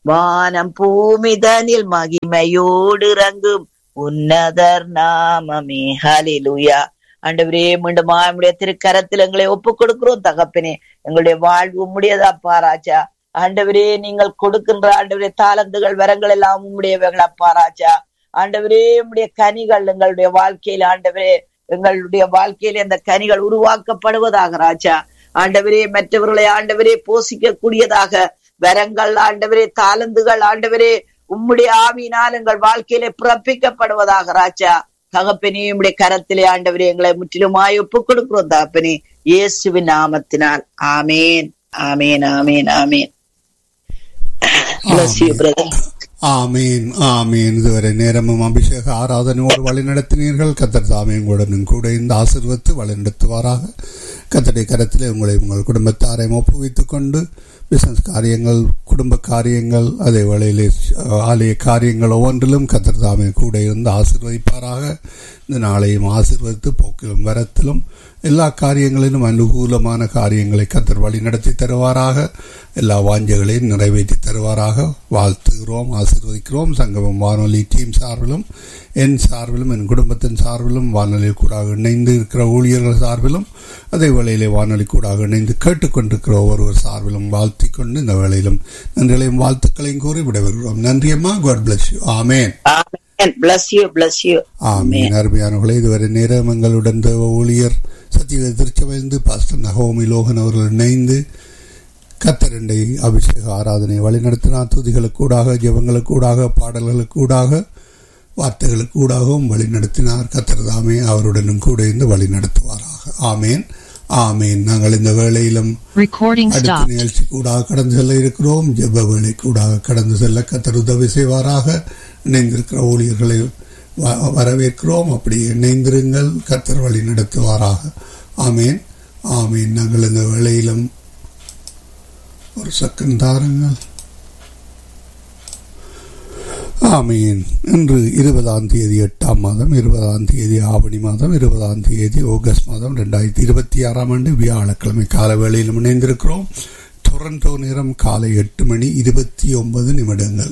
வானம் பூமிதனில் மகிமையோடு இறங்கும் உன்னதர் நாமமே ஹலிலுயா ஆண்டவரே மீண்டும் நம்முடைய திருக்கரத்தில் எங்களை ஒப்பு கொடுக்கிறோம் தகப்பனே எங்களுடைய வாழ்வு உம்முடையதாப்பா ராஜா ஆண்டவரே நீங்கள் கொடுக்கின்ற ஆண்டவரே தாளந்துகள் வரங்கள் எல்லாம் உம்முடையவைகளப்பா ராஜா ஆண்டவரே உம்முடைய கனிகள் எங்களுடைய வாழ்க்கையில் ஆண்டவரே எங்களுடைய வாழ்க்கையில அந்த கனிகள் உருவாக்கப்படுவதாக ராஜா ஆண்டவரே மற்றவர்களை ஆண்டவரே போஷிக்க கூடியதாக வரங்கள் ஆண்டவரே தாளந்துகள் ஆண்டவரே உம்முடைய ஆவியினால் எங்கள் வாழ்க்கையிலே பிறப்பிக்கப்படுவதாக ராஜா தகப்பனே உம்முடைய கரத்திலே ஆண்டவரே எங்களை முற்றிலுமாய் ஒப்புக் கொடுக்கிறோம் தகப்பனே இயேசுவின் நாமத்தினால் ஆமேன் ஆமேன் ஆமேன் ஆமேன் Bless you, brother. ஆமீன் ஆமீன் இதுவரை நேரமும் அபிஷேக ஆராதனையோடு வழிநடத்தினீர்கள் கத்தர் தாமே உங்களுடனும் கூட இந்த ஆசிர்வத்து வழிநடத்துவாராக கத்தடை கரத்திலே உங்களை உங்கள் குடும்பத்தாரையும் ஒப்புவித்துக் கொண்டு பிசினஸ் காரியங்கள் குடும்ப காரியங்கள் அதே வேளையிலே ஆலய காரியங்கள் ஒவ்வொன்றிலும் கத்தர் தாமே கூட இருந்து ஆசிர்வதிப்பாராக இந்த நாளையும் ஆசிர்வதித்து போக்கிலும் வரத்திலும் எல்லா காரியங்களிலும் அனுகூலமான காரியங்களை கத்தர் வழி நடத்தி தருவாராக எல்லா வாஞ்சைகளையும் நிறைவேற்றி தருவாராக வாழ்த்துகிறோம் ஆசிர்வதிக்கிறோம் சங்கமம் வானொலி டீம் சார்பிலும் என் சார்பிலும் என் குடும்பத்தின் சார்பிலும் வானொலி கூட இணைந்து இருக்கிற ஊழியர்கள் சார்பிலும் அதே வேளையிலே வானொலி கூட இணைந்து கேட்டுக்கொண்டிருக்கிற ஒவ்வொருவர் சார்பிலும் வாழ்த்தி கொண்டு இந்த வேளையிலும் நன்றிகளையும் வாழ்த்துக்களையும் கூறி விடைபெறுகிறோம் நன்றியம்மா God bless you amen Amen. Bless you, bless you. ஆமீன் அருமையானவர்களே இதுவரை நேரம் எங்களுடன் தேவ ஊழியர் சத்திய திருச்சபைந்து பாஸ்டர் நகோமி லோகன் அவர்கள் இணைந்து கத்தரண்டை அபிஷேக ஆராதனை வழிநடத்தினார் துதிகளுக்கூடாக ஜெபங்களுக்கூடாக பாடல்களுக்கூடாக வார்த்தைகளுக்கூடாகவும் வழிநடத்தினார் கத்தர் தாமே அவருடனும் கூட இருந்து வழிநடத்துவாராக ஆமேன் ஆமேன் நாங்கள் இந்த வேளையிலும் Recording அடுத்த stopped. நிகழ்ச்சி கூடாக கடந்து செல்ல இருக்கிறோம் ஜெப வேலை கூடாக கடந்து செல்ல கத்தர் உதவி செய்வாராக இணைந்திருக்கிற ஊழியர்களை வ- வரவேற்கிறோம் அப்படி இணைந்திருங்கள் கத்தர் வழி நடத்துவாராக ஆமேன் ஆமேன் நாங்கள் இந்த வேளையிலும் ஒரு சக்கன் தாருங்கள் ஆமீன் இன்று இருபதாம் தேதி எட்டாம் மாதம் இருபதாம் தேதி ஆவணி மாதம் இருபதாம் தேதி ஆகஸ்ட் மாதம் ரெண்டாயிரத்தி இருபத்தி ஆறாம் ஆண்டு வியாழக்கிழமை கால வேளையிலும் இணைந்திருக்கிறோம் டொரண்டோ நேரம் காலை எட்டு மணி இருபத்தி ஒன்பது நிமிடங்கள்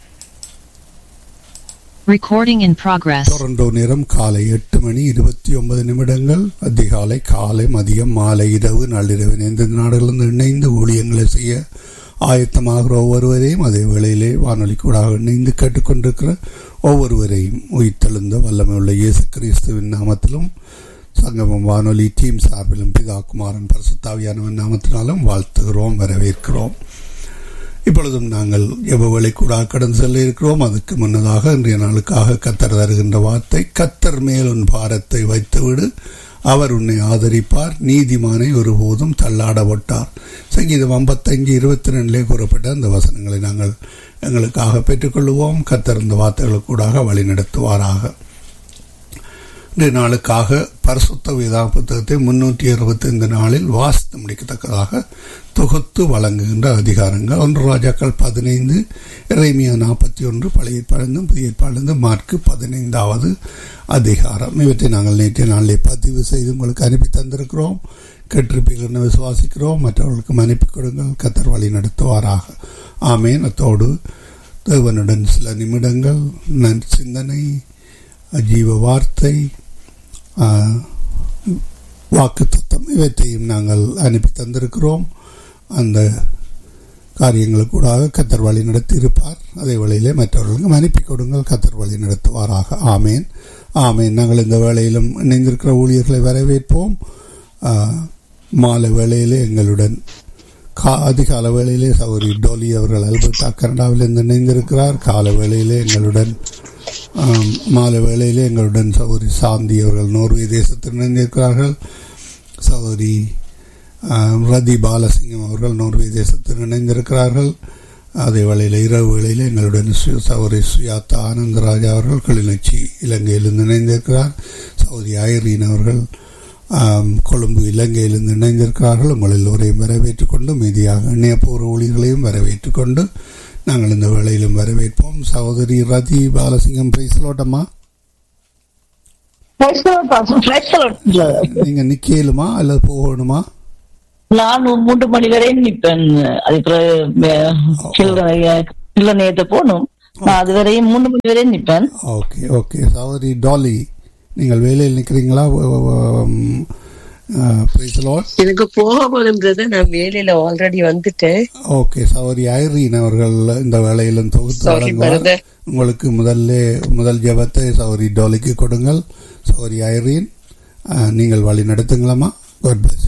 Recording in progress. டொரண்டோ நேரம் காலை எட்டு மணி இருபத்தி ஒன்பது நிமிடங்கள் அதிகாலை காலை மதியம் மாலை இரவு நள்ளிரவு எந்த நாடுகளிலிருந்து இணைந்து ஊழியங்களை செய்ய ஆயத்தமாகிற ஒவ்வொருவரையும் அதே வேளையிலே வானொலி கூடாக இணைந்து கேட்டுக்கொண்டிருக்கிற ஒவ்வொருவரையும் உயிர்த்தெழுந்த வல்லமை உள்ள இயேசு கிறிஸ்துவின் நாமத்திலும் சங்கமம் வானொலி டீம் சார்பிலும் பிதா குமாரன் பரிசுத்தாவியானவன் நாமத்தினாலும் வாழ்த்துகிறோம் வரவேற்கிறோம் இப்பொழுதும் நாங்கள் எவ்வளவு கூட கடந்து செல்ல இருக்கிறோம் அதுக்கு முன்னதாக இன்றைய நாளுக்காக கத்தர் தருகின்ற வார்த்தை கத்தர் மேல் உன் பாரத்தை வைத்துவிடு அவர் உன்னை ஆதரிப்பார் நீதிமானை ஒருபோதும் தள்ளாட விட்டார் சங்கீதம் ஐம்பத்தஞ்சு இருபத்தி ரெண்டிலே கூறப்பட்ட அந்த வசனங்களை நாங்கள் எங்களுக்காக பெற்றுக்கொள்வோம் கத்தர் இந்த வார்த்தைகளுக்கூடாக வழி நடத்துவாராக இன்றைய நாளுக்காக பரிசுத்த வேதா புத்தகத்தை முன்னூற்றி அறுபத்தி ஐந்து நாளில் வாசித்து முடிக்கத்தக்கதாக தொகுத்து வழங்குகின்ற அதிகாரங்கள் ஒன்று ராஜாக்கள் பதினைந்து இறைமியா நாற்பத்தி ஒன்று பழைய ஏற்பாடு புதிய ஏற்பாடு மார்க்கு பதினைந்தாவது அதிகாரம் இவற்றை நாங்கள் நேற்றைய நாளிலே பதிவு செய்து உங்களுக்கு அனுப்பி தந்திருக்கிறோம் கேட்டிருப்பீர்கள் என்று விசுவாசிக்கிறோம் மற்றவர்களுக்கும் அனுப்பி கொடுங்கள் கத்தர் வழி நடத்துவாராக ஆமேன் அத்தோடு தேவனுடன் சில நிமிடங்கள் நன் சிந்தனை ஜீவ வார்த்தை வாக்கு தத்தம் இவற்றையும் நாங்கள் அனுப்பி தந்திருக்கிறோம் அந்த காரியங்களுக்கூடாக கத்தர் வழி நடத்தி இருப்பார் அதே வழியிலே மற்றவர்களுக்கும் அனுப்பி கொடுங்கள் கத்தர் வழி நடத்துவாராக ஆமேன் ஆமேன் நாங்கள் இந்த வேளையிலும் இணைந்திருக்கிற ஊழியர்களை வரவேற்போம் மாலை வேளையிலே எங்களுடன் கா அதிகால வேளையிலே சௌரி டோலி அவர்கள் அல்பர்டா கனடாவிலிருந்து இணைந்திருக்கிறார் கால வேளையிலே எங்களுடன் மாலை வேளையிலே எங்களுடன் சௌரி சாந்தி அவர்கள் நோர்வே தேசத்தில் இணைந்திருக்கிறார்கள் சௌரி ரதி பாலசிங்கம் அவர்கள் நோர்வே தேசத்தில் இணைந்திருக்கிறார்கள் அதே வேளையில் இரவு வேளையில் எங்களுடன் சௌரி சுயாத்தா ஆனந்தராஜா அவர்கள் கிளிநொச்சி இலங்கையிலிருந்து இணைந்திருக்கிறார் சௌரி ஐரீன் அவர்கள் கொழும்பு இலங்கையிலிருந்து இணைந்திருக்கிறார்கள் உங்கள் எல்லோரையும் வரவேற்றுக் கொண்டு மீதியாக இணையப்பூர்வ ஊழியர்களையும் வரவேற்றுக் கொண்டு நாங்கள் இந்த வேளையிலும் வரவேற்போம் சகோதரி ரதி பாலசிங்கம் பிரைஸ்லோட்டம்மா நீங்க நிக்கலுமா அல்லது போகணுமா நான் மூன்று மணி வரையும் நிப்பேன் அதுக்கு இல்ல நேத்து போகணும் நான் அது வரையும் மூணு மணி வரையும் நிப்பேன் ஓகே ஓகே சகோதரி டாலி நீங்கள் வேலையில் நிற்கிறீங்களா பிரைஸ்லால் எனக்கு போக போதுன்றது நான் வேலையில ஆல்ரெடி வந்துட்டேன் ஓகே சகோதரி ஐரீன் அவர்கள் இந்த வேலையிலும் தொகுத்து Sorry, வழங்குவார் brother. உங்களுக்கு முதல்ல முதல் ஜெபத்தை சகோதரி டாலிக்கு கொடுங்கள் சகோதரி ஐரீன் அஹ், நீங்கள் வழி நடத்துங்களம்மா காட் பிளஸ்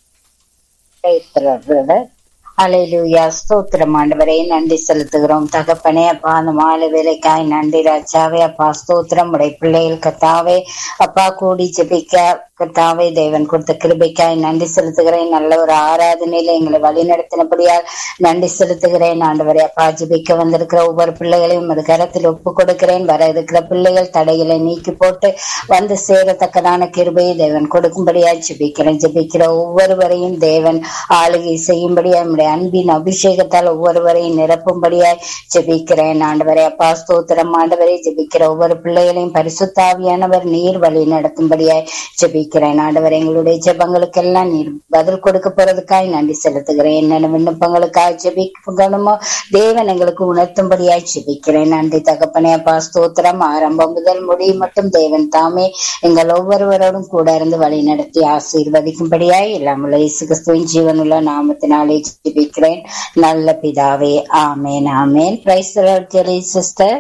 அலையிலுயா ஸ்தோத்திரம் ஆண்டவரே நன்றி செலுத்துகிறோம் தகப்பனே அப்பா அந்த மாலை வேலைக்காய் நன்றி ராஜாவே அப்பா ஸ்தோத்திரம் உடைய பிள்ளைகள் கத்தாவே அப்பா கூடி ஜெபிக்க கத்தாவே தேவன் கொடுத்த கிருபைக்காய் நன்றி செலுத்துகிறேன் நல்ல ஒரு ஆராதனையில எங்களை வழி நடத்தினபடியால் நன்றி செலுத்துகிறேன் ஆண்டவரே அப்பா ஜெபிக்க வந்திருக்கிற ஒவ்வொரு பிள்ளைகளையும் அது கரத்தில் ஒப்பு கொடுக்கிறேன் வர இருக்கிற பிள்ளைகள் தடைகளை நீக்கி போட்டு வந்து சேரத்தக்கதான கிருபையை தேவன் கொடுக்கும்படியாய் ஜெபிக்கிறேன் ஜெபிக்கிற ஒவ்வொருவரையும் தேவன் ஆளுகை செய்யும்படியாய் நம்முடைய அன்பின் அபிஷேகத்தால் ஒவ்வொருவரையும் நிரப்பும்படியாய் ஜெபிக்கிறேன் ஆண்டவரே அப்பா ஸ்தோத்திரம் ஆண்டவரே ஜெபிக்கிற ஒவ்வொரு பிள்ளைகளையும் பரிசுத்தாவியானவர் நீர் வழி நடத்தும்படியாய் ஜெபிக்கிறேன் ஆண்டவர் எங்களுடைய ஜெபங்களுக்கெல்லாம் நீர் பதில் கொடுக்க போறதுக்காய் நன்றி செலுத்துகிறேன் என்னென்ன விண்ணப்பங்களுக்காக ஜெபிக்கணுமோ தேவன் எங்களுக்கு உணர்த்தும்படியாய் ஜெபிக்கிறேன் நன்றி தகப்பனே அப்பா ஸ்தோத்திரம் ஆரம்பம் முதல் முடிவு மட்டும் தேவன் தாமே எங்கள் ஒவ்வொருவரோடும் கூட இருந்து வழி நடத்தி ஆசீர்வதிக்கும்படியாய் எல்லாம் உள்ள இயேசு கிறிஸ்துவின் ஜீவனுள்ள நாமத்தினாலே ஜெபிக்கிறேன் நல்ல பிதாவே amen amen praise Jelly sister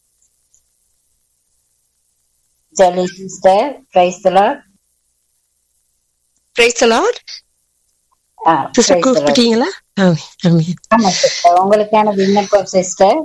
Jelly sister praise praise Lord sister கூப்பிட்டீங்களா ஆமா சிஸ்டர் உங்களுக்கான விண்ணப்பம் சிஸ்டர்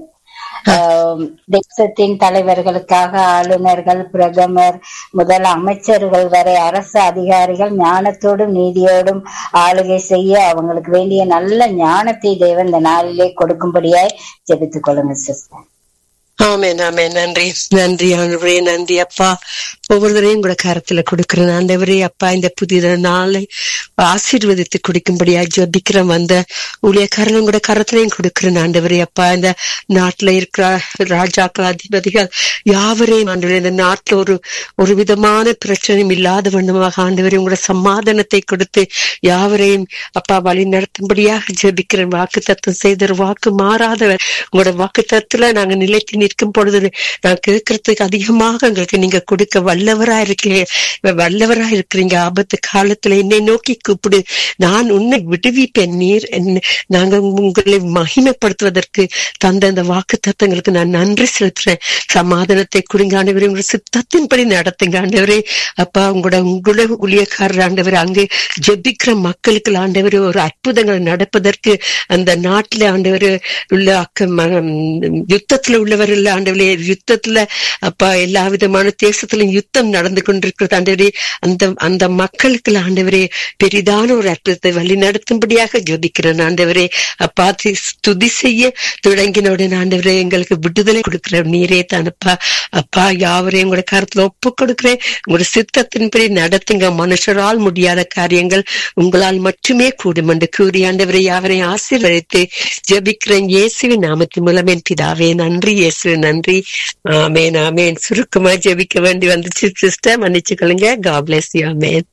தேசத்தின் தலைவர்களுக்காக ஆளுநர்கள் பிரதமர் முதல் அமைச்சர்கள் வரை அரசு அதிகாரிகள் ஞானத்தோடும் நீதியோடும் ஆளுகை செய்ய அவங்களுக்கு வேண்டிய நல்ல ஞானத்தை தேவன் இந்த நாளிலே கொடுக்கும்படியாய் ஜெபித்துக் கொள்ளுங்க சிஸ்டர் ஆமென் ஆமென் நன்றி நன்றி ஆண்டவரே நன்றி அப்பா ஒவ்வொருத்தரையும் கூட கரத்துல கொடுக்கிறேன் ஆண்டவரே அப்பா இந்த புதிய நாளை ஆசீர்வதித்து குடிக்கும்படியா ஜபிக்கிறோம் அந்த ஊழியக்காரனும் கூட கரத்திலையும் கொடுக்கிறேன் ஆண்டவரே அப்பா இந்த நாட்டுல இருக்கிற ராஜாக்கள் அதிபதிகள் யாவரையும் ஆண்டவரே இந்த நாட்டுல ஒரு ஒரு விதமான பிரச்சனையும் இல்லாத வண்ணமாக ஆண்டவரே உங்களோட சமாதானத்தை கொடுத்து யாவரையும் அப்பா வழி நடத்தும்படியாக ஜெபிக்கிறேன் வாக்கு தத்துவம் செய்த வாக்கு மாறாதவர் உங்களோட வாக்கு தத்துல நாங்க நிலைத்து நிற்கும் பொழுது நான் கேட்கறதுக்கு அதிகமாக எங்களுக்கு நீங்க கொடுக்க வல்லவரா இருக்கீங்க வல்லவரா இருக்கிறீங்க ஆபத்து காலத்துல என்னை நோக்கி கூப்பிடு நான் உன்னை விடுவிப்பேன் நீர் என்ன- நாங்க உங்களை மகிமைப்படுத்துவதற்கு தந்த அந்த வாக்கு தத்தங்களுக்கு நான் நன்றி செலுத்துறேன் சமாதானத்தை கொடுங்க ஆண்டவரே உங்க சித்தத்தின்படி நடத்துங்க ஆண்டவரே அப்பா உங்களோட உங்களோட ஊழியக்காரர் ஆண்டவர் அங்கே ஜெபிக்கிற மக்களுக்கு ஆண்டவர் ஒரு அற்புதங்கள் நடப்பதற்கு அந்த நாட்டுல ஆண்டவர் உள்ள அக்க ம- யுத்தத்துல உள்ளவர் இல்ல ஆண்டவரே யுத்தத்துல அப்பா எல்லா விதமான தேசத்திலும் யுத்தம் நடந்து கொண்டிருக்கிறது ஆண்டவரே அந்த அந்த மக்களுக்கு ஆண்டவரே பெரிதான ஒரு அற்புதத்தை வழி நடத்தும்படியாக ஜோதிக்கிறேன் ஆண்டவரே அப்பா தி- துதி செய்ய தொடங்கினவுடன் ஆண்டவரே எங்களுக்கு விடுதலை கொடுக்கிற நீரே தானப்பா அப்பா யாவரையும் உங்களோட கருத்துல ஒப்பு கொடுக்கிறேன் உங்களோட சித்தத்தின்படி நடத்துங்க மனுஷரால் முடியாத காரியங்கள் உங்களால் மட்டுமே கூடும் என்று கூறி ஆண்டவரை யாவரையும் ஆசீர்வதித்து ஜெபிக்கிறேன் இயேசுவின் நாமத்தின் மூலம் என் பிதாவே நன்றி இயேசு நன்றி ஆமேன் ஆமேன் சுருக்கமா ஜெபிக்க வேண்டி வந்துச்சு சிஸ்டர் மன்னிச்சுக்கொள்ளுங்க God bless you amen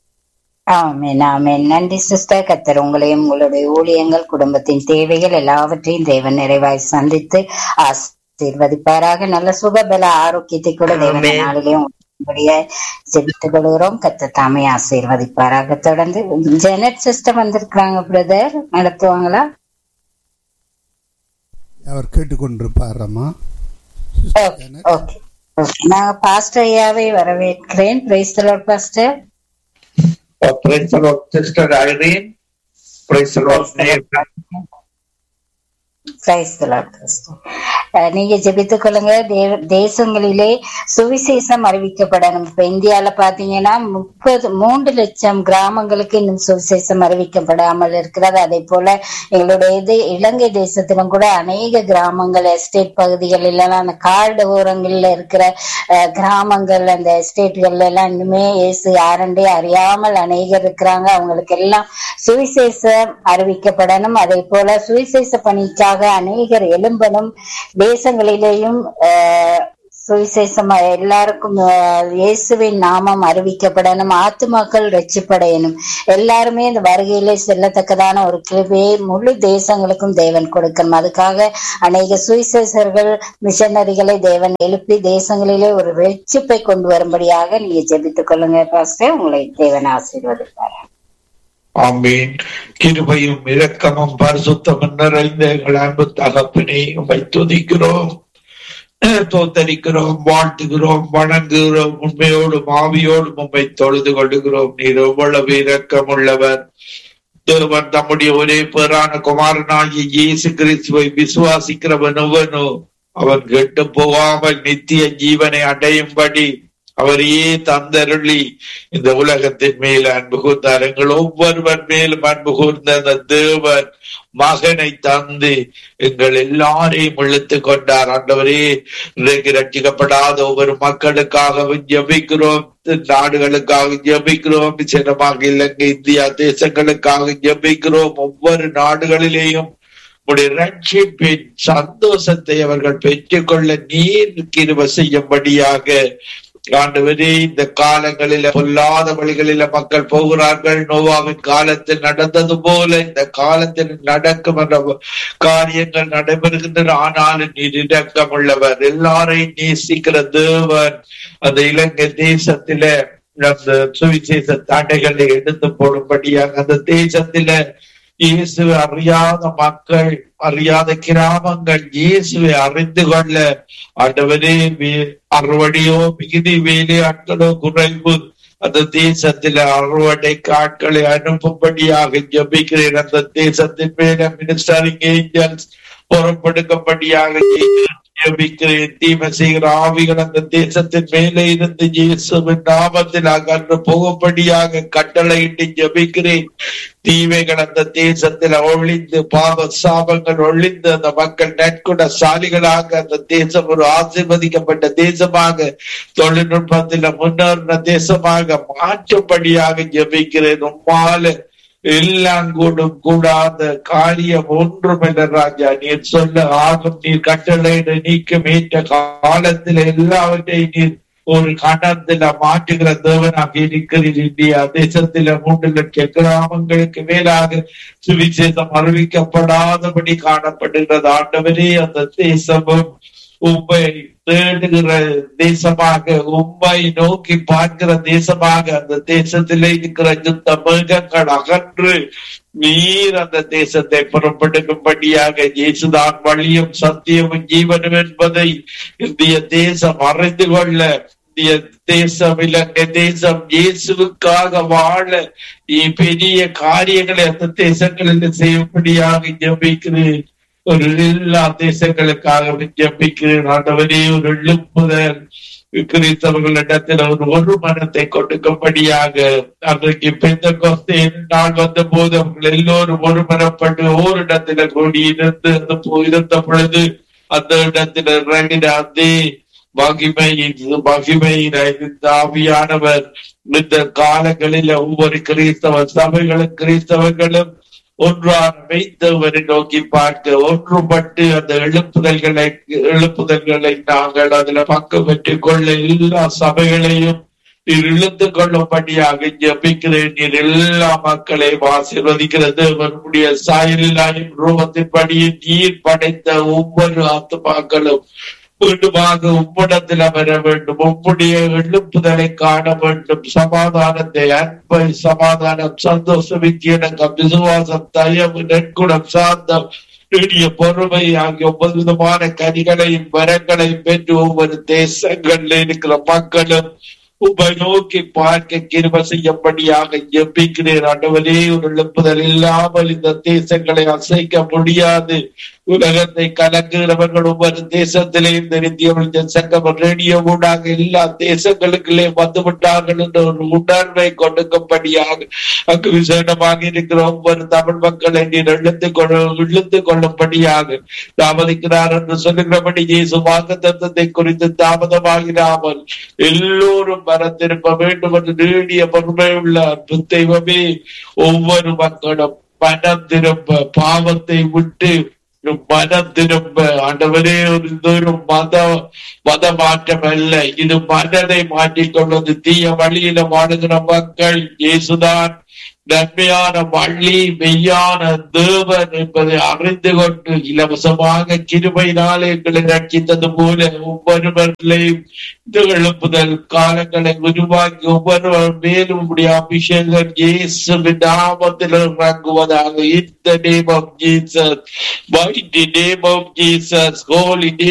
amen amen நன்றி சிஸ்டர் கத்தர் உங்களையும் உங்களுடைய ஊழியங்கள் குடும்பத்தின் தேவைகள் எல்லாவற்றையும் தேவன் நிறைவாய் சந்தித்து ஆசீர்வதிப்பாராக நல்ல சுகபல ஆரோக்கியத்தை கூட தேவன் இந்த ஆமென். நாளிலேயும் உங்களுடைய ஜெபித்துக் கொள்கிறோம் கத்த தாமே ஆசீர்வதிப்பாராக தொடர்ந்து ஜெனட் சிஸ்டர் வந்திருக்கிறாங்க பிரதர் நடத்துவாங்களா அவர் கேட்டுக்கொண்டிருப்பார் அம்மா ஓகே ஓகே ஓகே நாங்க பாஸ்டர் ஐயாவை வரவேற்கிறேன் praise pastor Uh, praise the Lord, Sister Irene. Praise the Lord, Nathan. Praise the Lord, Pastor. அஹ் நீங்க ஜெபித்துக் கொள்ளுங்க தேவ- தேசங்களிலே சுவிசேஷம் அறிவிக்கப்படணும் இப்ப இந்தியால பாத்தீங்கன்னா முப்பது மூன்று லட்சம் கிராமங்களுக்கு இன்னும் சுவிசேஷம் அறிவிக்கப்படாமல் இருக்கிறது அதே போல எங்களுடைய இது இலங்கை தேசத்திலும் கூட அநேக கிராமங்கள் எஸ்டேட் பகுதிகள் எல்லாம் அந்த காடு ஓரங்கள்ல இருக்கிற அஹ், கிராமங்கள் அந்த எஸ்டேட்கள்ல எல்லாம் இன்னுமே இயேசு யாருன்றே அறியாமல் அநேகர் இருக்கிறாங்க அவங்களுக்கு எல்லாம் சுவிசேஷம் அறிவிக்கப்படணும் அதே போல சுவிசேஷ பணிக்காக அநேகர் எழும்பணும் தேசங்களிலேயும் ஆஹ், சுவிசேஷம் எல்லாருக்கும் அஹ், இயேசுவின் நாமம் அறிவிக்கப்படணும் ஆத்துமாக்கள் ரட்சிப்படையணும் எல்லாருமே இந்த வருகையிலே செல்லத்தக்கதான ஒரு கிருபையை முழு தேசங்களுக்கும் தேவன் கொடுக்கணும் அதுக்காக அநேக சுவிசேஷர்கள் மிஷனரிகளை தேவன் எழுப்பி தேசங்களிலே ஒரு ரட்சிப்பை கொண்டு வரும்படியாக நீங்க ஜெபித்துக் கொள்ளுங்க பாஸ்டர் உங்களை தேவன் ஆசீர்வதிப்பார் ஆமீன் கிருபையும் இரக்கமும் பரிசுத்தமும் நிறைந்த எங்கள் அன்பு தகப்பனை உம்மை துதிக்கிறோம் தோத்தரிக்கிறோம் வாழ்த்துகிறோம் வணங்குகிறோம் உண்மையோடும் ஆவியோடும் உம்மை தொழுது கொள்ளுகிறோம் நீர் எவ்வளவு இரக்கமுள்ளவர் தேவன் தம்முடைய ஒரே பேரான குமாரனாகிய இயேசு கிறிஸ்துவை விசுவாசிக்கிறவன் எவனோ அவன் கெட்டு போகாமல் நித்திய ஜீவனை அடையும்படி அவரையே தந்தருளி இந்த உலகத்தின் மேல் அன்பு கூர்ந்தார் எங்கள் ஒவ்வொருவர் மேலும் அன்பு கூர்ந்த அந்த தேவன் மகனை தந்து எங்கள் எல்லாரையும் இழுத்து கொண்டார் ஆண்டவரே இன்றைக்கு ரட்சிக்கப்படாத ஒவ்வொரு மக்களுக்காகவும் ஜெபிக்கிறோம் நாடுகளுக்காக ஜெபிக்கிறோம் சின்னமாக இலங்கை இந்தியா தேசங்களுக்காக ஜெபிக்கிறோம் ஒவ்வொரு நாடுகளிலேயும் உடைய ரட்சிப்பின் சந்தோஷத்தை அவர்கள் பெற்றுக்கொள்ள நீர் கிருப செய்யும்படியாக ஆண்டவரே இந்த காலங்களில பொல்லாத வழிகளில மக்கள் போகிறார்கள் நோவாவின் காலத்தில் நடந்தது போல இந்த காலத்தில் நடக்கும் என்ற காரியங்கள் நடைபெறுகின்றன ஆனாலும் நீர் இரக்கமுள்ளவர் எல்லாரையும் நேசிக்கிற தேவன் அந்த இலங்கை தேசத்தில அந்த சுவிசேஷ தடைகளை எடுத்து போடும்படியாக அந்த தேசத்தில இயேசுவை அறியாத மக்கள் அறியாத கிராமங்கள் இயேசுவை அறிந்து கொள்ள ஆண்டவரே வே- அறுவடையோ மிகுதி வேலை ஆட்களோ குறைவு அந்த தேசத்தில அறுவடை காட்களை அனுப்பும்படியாக ஜபிக்கிறேன் அந்த தேசத்தின் மேல மினிஸ்டரிங் ஏஞ்சல்ஸ் புறப்படுக்கும்படியாக ஜபிக்கிறேன் தீமை செய்கிற ஆவிகள் அந்த தேசத்தின் மேலே இருந்து இயேசுவின் நாமத்தில் அகன்று போகும்படியாக கட்டளையிட்டு ஜபிக்கிறேன் தீமைகள் அந்த தேசத்தில் ஒழிந்து பாவ சாபங்கள் ஒழிந்து அந்த மக்கள் நற்குணசாலிகளாக அந்த தேசம் ஒரு ஆசீர்வதிக்கப்பட்ட தேசமாக தொழில்நுட்பத்தில் முன்னேறின தேசமாக மாற்றும்படியாக ஜெபிக்கிறேன் உம்மால எல்லாம் கூடும் கூடாத காரியம் ஒன்றுமில்ல ராஜா நீர் சொல்ல ஆகும் நீர் கட்டளையிட நீக்கும் ஏற்ற காலத்தில் எல்லாவற்றையும் நீர் ஒரு கணத்துல மாற்றுகிற தேவனாக இருக்கிறீர் இந்தியா தேசத்தில மூன்று லட்சம் கிராமங்களுக்கு மேலாக சுவிசேஷம் அறிவிக்கப்படாதபடி காணப்படுகிறது ஆண்டவரே அந்த தேசமும் உம்மை தேடுகிற தேசமாக உம்மை நோக்கி பார்க்கிற தேசமாக அந்த தேசத்திலே இருக்கிற யுத்த மிருகங்கள் அகன்று நீர் அந்த தேசத்தை புறப்படுக்கும்படியாக இயேசுதான் வழியும் சத்தியமும் ஜீவனும் என்பதை இந்திய தேசம் அறிந்து கொள்ள இந்திய தேசம் இலங்கை தேசம் இயேசுவுக்காக வாழ நீ பெரிய காரியங்களை அந்த தேசங்களில் செய்யும்படியாக ஜெபிக்கிறேன் ஒரு எல்லா தேசங்களுக்காக ஜெபிக்கிறேன் ஆண்டவரே ஒரு எழுப்புதல் கிறிஸ்தவர்களிடத்தில் ஒரு ஒரு மனத்தை கொடுக்கும்படியாக அன்றைக்கு பெந்த கோஸ்தே நாள் வந்த போது அவர்கள் எல்லோரும் ஒரு மனப்பட்டு ஓரிடத்துல கூடி இருந்து அந்த போ- இருந்த பொழுது அந்த இடத்துல இறங்கின அதே மகிமை மகிமையின இந்த ஆவியானவர் இந்த காலங்களில் ஒவ்வொரு கிறிஸ்தவ சபைகளும் கிறிஸ்தவர்களும் ஒன்றான வைத்தவரை நோக்கி பார்க்க ஒன்றுபட்டு அந்த எழுப்புதல்களை எழுப்புதல்களை நாங்கள் அதுல பங்கு பெற்றுக் கொள்ள எல்லா சபைகளையும் நீர் இழுத்து கொள்ளும்படியாக ஜபிக்கிறேன் நீர் எல்லா மக்களையும் ஆசீர்வதிக்கிறது அவருடைய சாயலிலாயும் ரூபத்தின்படியே நீர் படைத்த ஒவ்வொரு ஆத்துமாக்களும் மீண்டுமாக உம்மிடத்தில் வர வேண்டும் உம்முடைய எழுப்புதலை காண வேண்டும் சமாதானத்தை அன்பை சமாதானம் சந்தோஷம் விக்கியடக்கம் விசுவாசம் தயவு நெற்குணம் சாந்தம் நீடிய பொறுமை ஆகிய ஒவ்வொரு விதமான கனிகளையும் வரங்களையும் பெற்று ஒவ்வொரு தேசங்களில் இருக்கிற மக்களும் உம்மை நோக்கி பார்க்க கிருப செய்யும்படியாக ஜெபிக்கிறேன் ஆண்டவரே ஒரு எழுப்புதல் இல்லாமல் இந்த தேசங்களை அசைக்க முடியாது உலகத்தை கலங்குகிறவர்கள் ஒவ்வொரு தேசத்திலே இந்த இந்திய சங்கம் ரேடியோ ஊடாக எல்லா தேசங்களுக்குள்ளே வந்து விட்டார்கள் என்ற ஒரு உணர்வை கொடுக்கும்படியாக அங்கு விசேடமாக இருக்கிற ஒவ்வொரு தமிழ் மக்களை நீர் இழுத்து கொள்ள இழுத்து கொள்ளும்படியாக தாமதிக்கிறார் என்று சொல்லுகிறபடி இயேசு வாக்கு தத்துவத்தை குறித்து தாமதமாகிறாமல் எல்லோரும் மரத்திருப்ப வேண்டும் என்று நீடிய பொறுமை உள்ள அன்பு தெய்வமே ஒவ்வொரு மக்களும் மனம் திரும்ப பாவத்தை விட்டு மனம் திரும்ப ஆண்டவரே ஒரு இது ஒரு மத மத மாற்றம் அல்ல இது மனதை மாற்றிக்கொள்வது தீய வழியில வாழுகிற மக்கள் இயேசுதான் நன்மையான வள்ளி மெய்யான தேவன் என்பதை அறிந்து கொண்டு இலவசமாக கிருபையினாலே எங்களை ரட்சித்தது போல ஒவ்வொருவர்களையும் இந்த எழுப்புதல் காலங்களை உருவாக்கி ஒவ்வொருவர் மேலும் உடைய அபிஷேகம் இயேசுவின் நாமத்தில் இறங்குவதாக இந்த name of Jesus mighty name of Jesus holy name